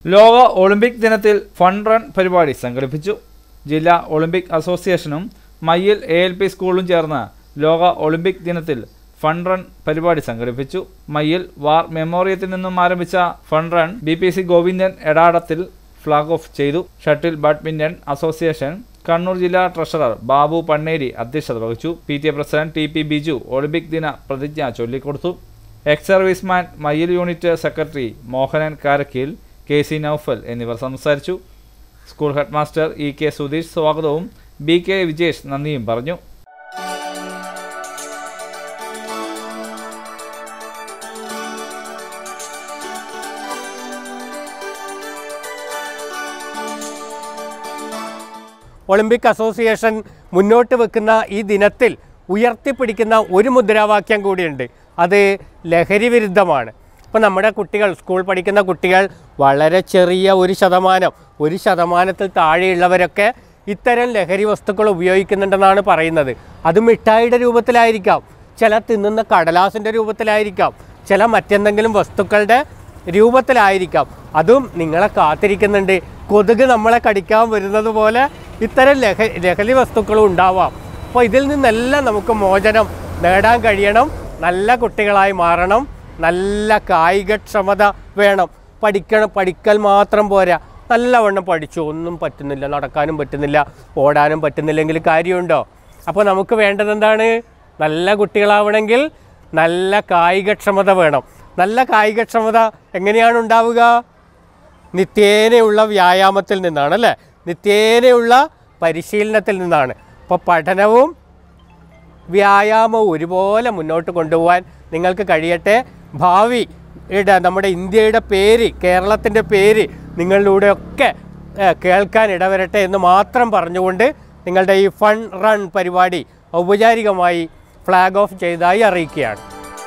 ലോക ഒളിമ്പിക് ദിനത്തിൽ fund run പരിപാടി സംഘടിപ്പിച്ചു ജില്ലാ ഒളിമ്പിക് അസോസിയേഷനും മയ്യിൽ എ എൽ പി സ്കൂളും ചേർന്ന് ലോക ഒളിമ്പിക് ദിനത്തിൽ ഫണ്ട് റൺ പരിപാടി സംഘടിപ്പിച്ചു മയ്യിൽ വാർ മെമ്മോറിയത്തിൽ നിന്നും ആരംഭിച്ച fun run B P C Govindan Edatathil flag off ചെയ്തു ഷട്ടിൽ ബാഡ്മിന്റൺ അസോസിയേഷൻ കണ്ണൂർ ജില്ലാ ട്രഷറർ ബാബു പണ്ണേരി അധ്യക്ഷത വഹിച്ചു P T A president T P Biju Olympic ദിന പ്രതിജ്ഞ ചൊല്ലിക്കൊടുത്തു ex serviceman Mayyil unit secretary Mohanan Karakkeel K C Noufal എന്നിവർ സംസാരിച്ചു school headmaster E K Sudheesh സ്വാഗതവും ബി കെ വിജേഷ് നന്ദിയും പറഞ്ഞു ഒളിമ്പിക് അസോസിയേഷൻ മുന്നോട്ട് വെക്കുന്ന ഈ ദിനത്തിൽ ഉയർത്തിപ്പിടിക്കുന്ന ഒരു മുദ്രാവാക്യം കൂടിയുണ്ട് അത് ലഹരി വിരുദ്ധമാണ് ഇപ്പോൾ നമ്മുടെ കുട്ടികൾ സ്കൂൾ പഠിക്കുന്ന കുട്ടികൾ വളരെ ചെറിയ ഒരു ശതമാനം ഒരു ശതമാനത്തിൽ താഴെയുള്ളവരൊക്കെ ഇത്തരം ലഹരി വസ്തുക്കൾ ഉപയോഗിക്കുന്നുണ്ടെന്നാണ് പറയുന്നത് അത് മിഠായിയുടെ രൂപത്തിലായിരിക്കാം ചില തിന്നുന്ന കടലാസിൻ്റെ രൂപത്തിലായിരിക്കാം ചില മറ്റെന്തെങ്കിലും വസ്തുക്കളുടെ രൂപത്തിലായിരിക്കാം അതും നിങ്ങളെ കാത്തിരിക്കുന്നുണ്ട് കൊതുക് നമ്മളെ കടിക്കാൻ വരുന്നത് പോലെ ഇത്തരം ലഹ ലഹരി വസ്തുക്കളും ഉണ്ടാവാം അപ്പോൾ ഇതിൽ നിന്നെല്ലാം നമുക്ക് മോചനം നേടാൻ കഴിയണം നല്ല കുട്ടികളായി മാറണം നല്ല കായികക്ഷമത വേണം പഠിക്കണം പഠിക്കൽ മാത്രം പോരാ നല്ലവണ്ണം പഠിച്ചു ഒന്നും പറ്റുന്നില്ല നടക്കാനും പറ്റുന്നില്ല ഓടാനും പറ്റുന്നില്ലെങ്കിൽ കാര്യമുണ്ടോ അപ്പോൾ നമുക്ക് വേണ്ടത് എന്താണ് നല്ല കുട്ടികളാവണമെങ്കിൽ നല്ല കായികക്ഷമത വേണം നല്ല കായികക്ഷമത എങ്ങനെയാണ് ഉണ്ടാവുക നിത്യേനയുള്ള വ്യായാമത്തിൽ നിന്നാണ് അല്ലേ നിത്യേനയുള്ള പരിശീലനത്തിൽ നിന്നാണ് അപ്പോൾ പഠനവും വ്യായാമവും ഒരുപോലെ മുന്നോട്ട് കൊണ്ടുപോകാൻ നിങ്ങൾക്ക് കഴിയട്ടെ ഭാവി യുടെ നമ്മുടെ ഇന്ത്യയുടെ പേര് കേരളത്തിൻ്റെ പേര് നിങ്ങളിലൂടെയൊക്കെ ഏഹ്, കേൾക്കാൻ ഇടവരട്ടെ എന്ന് മാത്രം പറഞ്ഞുകൊണ്ട് നിങ്ങളുടെ ഈ ഫൺ റൺ പരിപാടി ഔപചാരികമായി ഫ്ലാഗ് ഓഫ് ചെയ്തതായി അറിയിക്കുകയാണ്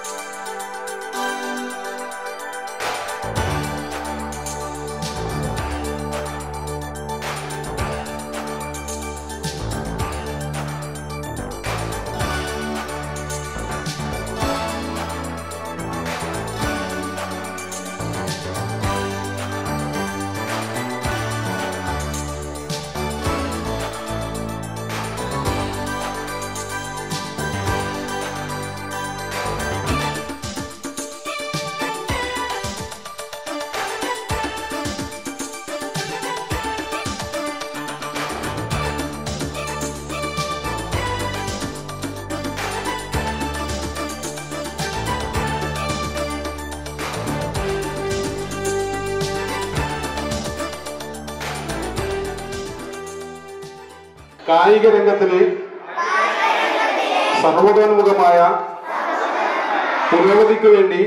കായിക രംഗത്തിന് സർവതോന്മുഖമായ പുരോഗതിക്ക് വേണ്ടി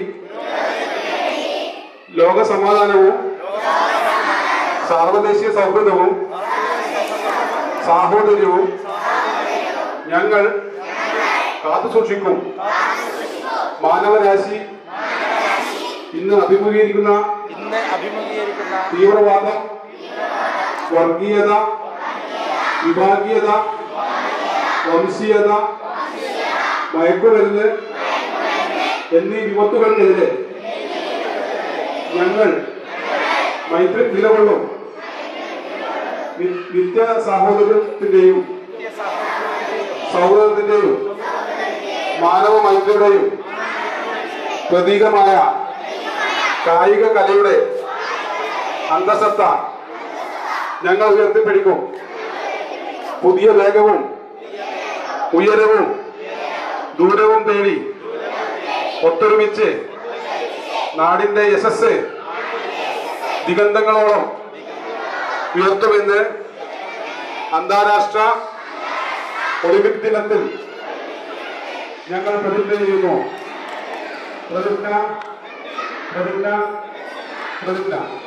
ലോക സമാധാനവും സാർവദേശീയ സൗഹൃദവും സാഹോദര്യവും ഞങ്ങൾ കാത്തുസൂക്ഷിക്കും മാനവരാശി ഇന്ന് അഭിമുഖീകരിക്കുന്ന ഇന്ന് അഭിമുഖീകരിക്കുന്ന തീവ്രവാദം വർഗീയത വിഭാഗീയത വംശീയത മയക്കുമരുന്ന് എന്നീ വിപത്തുകൾക്കെതിരെ ഞങ്ങൾ മൈത്രി നിലകൊള്ളും നി- നിത്യ സാഹോദര്യത്തിന്റെയും സൗഹൃദത്തിന്റെയും മാനവ മൈത്രിയുടെയും പ്രതീകമായ കായിക കലയുടെ അന്തസത്ത ഞങ്ങൾ ഉയർത്തിപ്പിടിക്കും പുതിയ വേഗവും ഉയരവും ദൂരവും തേടി ഒത്തൊരുമിച്ച് നാടിന്റെ യശസ് ദിഗന്ധങ്ങളോളം ഉയർത്തുമെന്ന് അന്താരാഷ്ട്ര ഒളിമ്പിക് ദിനത്തിൽ ഞങ്ങൾ പ്രതിജ്ഞ ചെയ്യുന്നു പ്രതിജ്ഞ പ്രതിജ്ഞ പ്രതിജ്ഞ